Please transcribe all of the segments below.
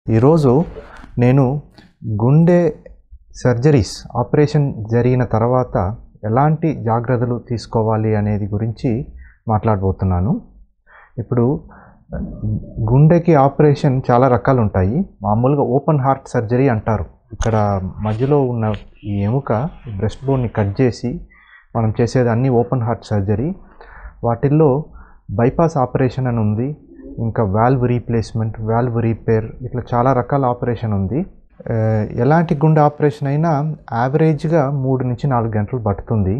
ఈరోజు నేను గుండె సర్జరీస్ ఆపరేషన్ జరిగిన తర్వాత ఎలాంటి జాగ్రత్తలు తీసుకోవాలి అనేది గురించి మాట్లాడబోతున్నాను ఇప్పుడు గుండెకి ఆపరేషన్ చాలా రకాలు ఉంటాయి మామూలుగా ఓపెన్ హార్ట్ సర్జరీ అంటారు ఇక్కడ మధ్యలో ఉన్న ఈ ఎముక బ్రెస్ట్ బోన్ని కట్ చేసి మనం చేసేది అన్ని ఓపెన్ హార్ట్ సర్జరీ వాటిల్లో బైపాస్ ఆపరేషన్ అని ఉంది ఇంకా వాల్వ్ రీప్లేస్మెంట్ వాల్వ్ రిపేర్ ఇట్లా చాలా రకాల ఆపరేషన్ ఉంది ఆ, ఎలాంటి గుండె ఆపరేషన్ అయినా యావరేజ్గా మూడు నుంచి నాలుగు గంటలు పడుతుంది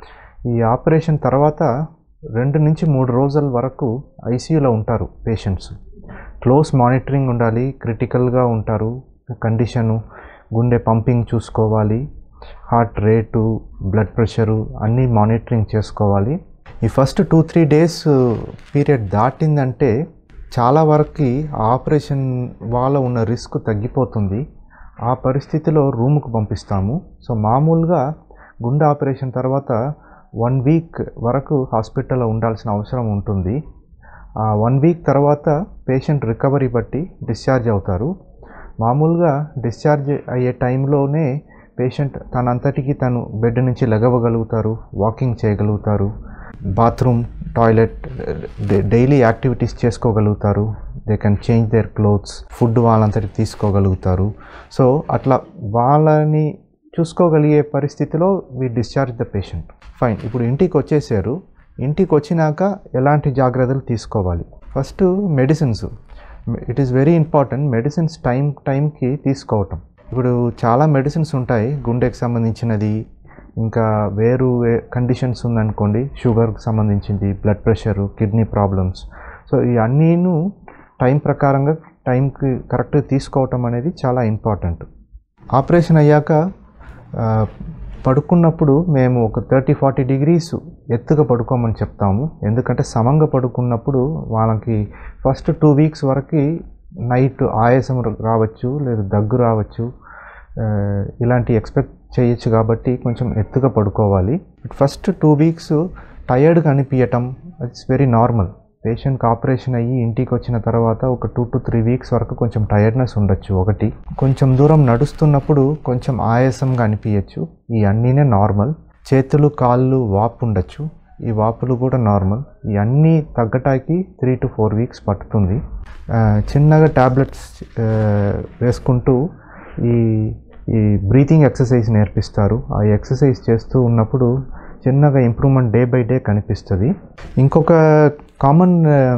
ఈ ఆపరేషన్ తర్వాత రెండు నుంచి మూడు రోజుల వరకు ఐసీయూలో ఉంటారు పేషెంట్స్ క్లోజ్ మానిటరింగ్ ఉండాలి క్రిటికల్గా ఉంటారు కండిషను గుండె పంపింగ్ చూసుకోవాలి హార్ట్ రేటు బ్లడ్ ప్రెషరు అన్నీ మానిటరింగ్ చేసుకోవాలి ఈ first two three days period దాటిందంటే చాలా వరకు ఆపరేషన్ వాళ్ళ ఉన్న రిస్క్ తగ్గిపోతుంది ఆ పరిస్థితిలో రూమ్కు పంపిస్తాము సో మామూలుగా గుండె ఆపరేషన్ తర్వాత వన్ వీక్ వరకు హాస్పిటల్లో ఉండాల్సిన అవసరం ఉంటుంది ఆ వన్ వీక్ తర్వాత పేషెంట్ రికవరీ బట్టి డిశ్చార్జ్ అవుతారు మామూలుగా డిశ్చార్జ్ అయ్యే టైంలోనే పేషెంట్ తనంతటికి తను బెడ్ నుంచి లెగవగలుగుతారు వాకింగ్ చేయగలుగుతారు బాత్రూమ్ టాయిలెట్ డైలీ యాక్టివిటీస్ చేసుకోగలుగుతారు they can change their clothes food వాళ్ళంతటి తీసుకోగలుగుతారు సో అట్లా వాళ్ళని చూసుకోగలిగే పరిస్థితిలో we discharge the patient fine ఇప్పుడు ఇంటికి వచ్చేసారు ఇంటికి వచ్చినాక ఎలాంటి జాగ్రత్తలు తీసుకోవాలి first medicines it is very important medicines time టైంకి తీసుకోవటం ఇప్పుడు చాలా మెడిసిన్స్ ఉంటాయి గుండెకి సంబంధించినది ఇంకా వేరు కండిషన్స్ ఉందనుకోండి షుగర్కి సంబంధించింది blood pressure kidney problems so ఈ అన్నీను టైం ప్రకారంగా టైంకి కరెక్ట్గా తీసుకోవటం అనేది చాలా ఇంపార్టెంట్ ఆపరేషన్ అయ్యాక ఆ, పడుకున్నప్పుడు మేము ఒక థర్టీ ఫార్టీ డిగ్రీస్ ఎత్తుగా పడుకోమని చెప్తాము ఎందుకంటే సమంగా పడుకున్నప్పుడు వాళ్ళకి ఫస్ట్ టూ వీక్స్ వరకు నైట్ ఆయాసం రావచ్చు లేదా దగ్గు రావచ్చు ఆ, ఇలాంటి ఎక్స్పెక్ట్ చేయొచ్చు కాబట్టి కొంచెం ఎత్తుగా పడుకోవాలి ఫస్ట్ టూ వీక్స్ టయర్డ్గా అనిపించటం ఇట్స్ వెరీ నార్మల్ పేషెంట్కి ఆపరేషన్ అయ్యి ఇంటికి వచ్చిన తర్వాత ఒక టూ టు త్రీ వీక్స్ వరకు కొంచెం టయర్డ్నెస్ ఉండొచ్చు ఒకటి కొంచెం దూరం నడుస్తున్నప్పుడు కొంచెం ఆయాసంగా అనిపించచ్చు ఈ అన్నీనే నార్మల్ చేతులు కాళ్ళు వాపు ఉండొచ్చు ఈ వాపులు కూడా నార్మల్ ఈ అన్నీ తగ్గటానికి త్రీ టు ఫోర్ వీక్స్ పడుతుంది ఆ, చిన్నగా ట్యాబ్లెట్స్ వేసుకుంటూ ఈ ఈ బ్రీతింగ్ ఎక్సర్సైజ్ నేర్పిస్తారు ఆ ఎక్సర్సైజ్ చేస్తూ ఉన్నప్పుడు చిన్నగా ఇంప్రూవ్మెంట్ డే బై డే కనిపిస్తుంది ఇంకొక కామన్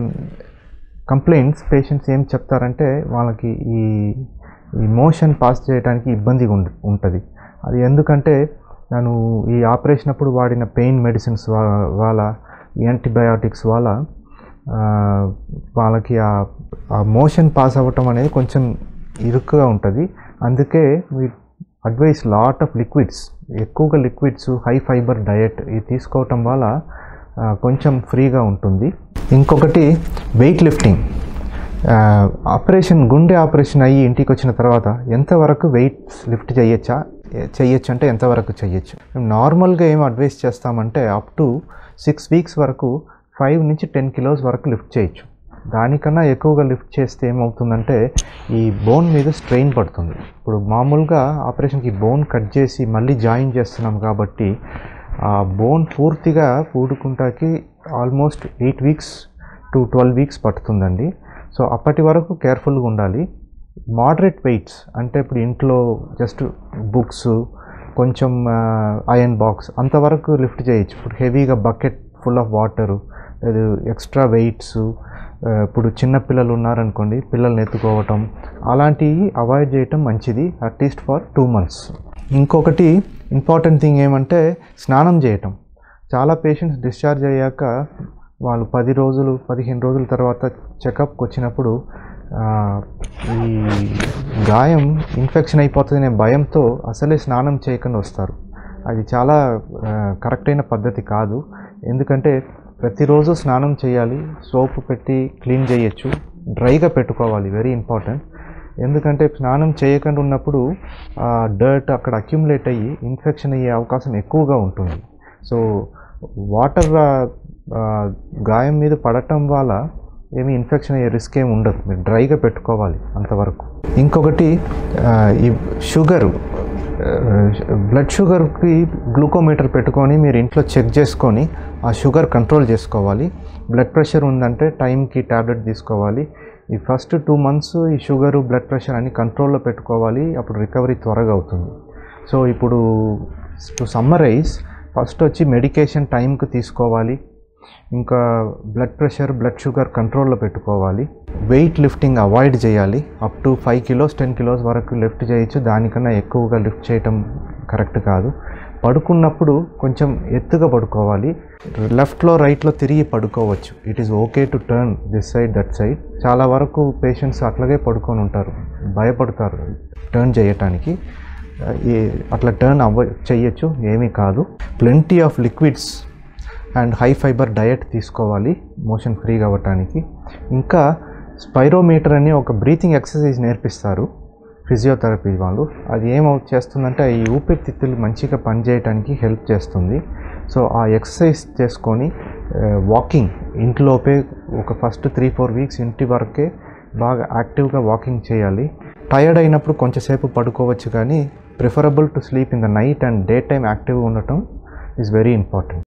కంప్లైంట్స్ పేషెంట్స్ ఏం చెప్తారంటే వాళ్ళకి ఈ ఈ మోషన్ పాస్ చేయడానికి ఇబ్బందిగా ఉండ ఉంటుంది అది ఎందుకంటే నేను ఈ ఆపరేషన్ అప్పుడు వాడిన పెయిన్ మెడిసిన్స్ వాళ్ళ యాంటీబయాటిక్స్ వల్ల ఆ, వాళ్ళకి ఆ- ఆ మోషన్ పాస్ అవ్వటం అనేది కొంచెం ఇరుకుగా ఉంటుంది అందుకే we advise lot of liquids ఎక్కువగా లిక్విడ్స్ హై ఫైబర్ డయట్ ఇది తీసుకోవటం వల్ల ఆ, కొంచెం ఫ్రీగా ఉంటుంది ఇంకొకటి వెయిట్ లిఫ్టింగ్ ఆపరేషన్ గుండె ఆపరేషన్ అయ్యి ఇంటికి వచ్చిన తర్వాత ఎంతవరకు వెయిట్స్ లిఫ్ట్ చేయొచ్చా ఏ- చెయ్యొచ్చు అంటే ఎంతవరకు చెయ్యొచ్చు నార్మల్గా ఏం అడ్వైస్ చేస్తామంటే అప్ టు సిక్స్ వీక్స్ వరకు ఫైవ్ నుంచి టెన్ కిలోస్ వరకు లిఫ్ట్ చేయొచ్చు దానికన్నా ఎక్కువగా లిఫ్ట్ చేస్తే ఏమవుతుందంటే ఈ బోన్ మీద స్ట్రెయిన్ పడుతుంది ఇప్పుడు మామూలుగా ఆపరేషన్కి బోన్ కట్ చేసి మళ్ళీ జాయిన్ చేస్తున్నాం కాబట్టి ఆ బోన్ పూర్తిగా పూడుకుంటాకి almost eight weeks to twelve weeks పడుతుందండి సో అప్పటి వరకు కేర్ఫుల్గా ఉండాలి మోడరేట్ వెయిట్స్ అంటే ఇప్పుడు ఇంట్లో జస్ట్ బుక్స్ కొంచెం ఐరన్ బాక్స్ అంతవరకు లిఫ్ట్ చేయొచ్చు ఇప్పుడు హెవీగా బకెట్ ఫుల్ ఆఫ్ వాటరు లేదు ఎక్స్ట్రా వెయిట్స్ ఇప్పుడు చిన్న పిల్లలు ఉన్నారనుకోండి పిల్లల్ని ఎత్తుకోవటం అలాంటివి అవాయిడ్ చేయటం మంచిది అట్లీస్ట్ ఫర్ టూ మంత్స్ ఇంకొకటి ఇంపార్టెంట్ థింగ్ ఏమంటే స్నానం చేయటం చాలా పేషెంట్స్ డిశ్చార్జ్ అయ్యాక వాళ్ళు పది రోజులు పదిహేను రోజుల తర్వాత చెకప్కి వచ్చినప్పుడు ఆ, ఈ గాయం ఇన్ఫెక్షన్ అయిపోతుందనే భయంతో అసలే స్నానం చేయకుండా వస్తారు అది చాలా ఆ, కరెక్ట్ అయిన పద్ధతి కాదు ఎందుకంటే ప్రతిరోజు స్నానం చేయాలి సోప్ పెట్టి క్లీన్ చేయొచ్చు డ్రైగా పెట్టుకోవాలి వెరీ ఇంపార్టెంట్ ఎందుకంటే స్నానం చేయకుండా ఉన్నప్పుడు ఆ డర్ట్ అక్కడ అక్యుములేట్ అయ్యి ఇన్ఫెక్షన్ అయ్యే అవకాశం ఎక్కువగా ఉంటుంది సో వాటర్ గాయం మీద పడటం వల్ల ఏమీ ఇన్ఫెక్షన్ అయ్యే రిస్క్ ఏమి ఉండదు మీరు డ్రైగా పెట్టుకోవాలి అంతవరకు ఇంకొకటి ఆ, ఈ షుగరు బ్లడ్ షుగర్కి గ్లూకోమీటర్ పెట్టుకొని మీరు ఇంట్లో చెక్ చేసుకొని ఆ షుగర్ కంట్రోల్ చేసుకోవాలి బ్లడ్ ప్రెషర్ ఉందంటే టైంకి ట్యాబ్లెట్ తీసుకోవాలి ఈ ఫస్ట్ టూ మంత్స్ ఈ షుగరు బ్లడ్ ప్రెషర్ అన్ని కంట్రోల్లో పెట్టుకోవాలి అప్పుడు రికవరీ త్వరగా అవుతుంది సో ఇప్పుడు టు సమ్మరైజ్ ఫస్ట్ వచ్చి మెడికేషన్ టైంకి తీసుకోవాలి ఇంకా బ్లడ్ ప్రెషర్ బ్లడ్ షుగర్ కంట్రోల్లో పెట్టుకోవాలి వెయిట్ లిఫ్టింగ్ అవాయిడ్ చేయాలి up to five kilos ten kilos వరకు లిఫ్ట్ చేయొచ్చు దానికన్నా ఎక్కువగా లిఫ్ట్ చేయటం కరెక్ట్ కాదు పడుకున్నప్పుడు కొంచెం ఎత్తుగా పడుకోవాలి లెఫ్ట్లో రైట్లో తిరిగి పడుకోవచ్చు it is okay to turn this side that side చాలా వరకు పేషెంట్స్ అట్లాగే పడుకొని ఉంటారు భయపడతారు టర్న్ చేయటానికి ఈ అట్లా టర్న్ అవ్వ చెయ్యొచ్చు ఏమీ కాదు plenty of liquids and high fibre diet తీసుకోవాలి మోషన్ ఫ్రీగా అవ్వటానికి ఇంకా స్పైరోమీటర్ అని ఒక బ్రీతింగ్ ఎక్సర్సైజ్ నేర్పిస్తారు ఫిజియోథెరపీ వాళ్ళు అది ఏమవు చేస్తుందంటే ఈ ఊపిరితిత్తులు మంచిగా పనిచేయడానికి హెల్ప్ చేస్తుంది సో ఆ ఎక్సర్సైజ్ చేసుకొని వాకింగ్ ఇంట్లోపే ఒక ఫస్ట్ త్రీ ఫోర్ వీక్స్ ఇంటి వరకే బాగా యాక్టివ్గా వాకింగ్ చేయాలి టైర్డ్ అయినప్పుడు కొంచెంసేపు పడుకోవచ్చు కానీ preferable to sleep in the night and day time యాక్టివ్గా ఉండటం ఈజ్ వెరీ ఇంపార్టెంట్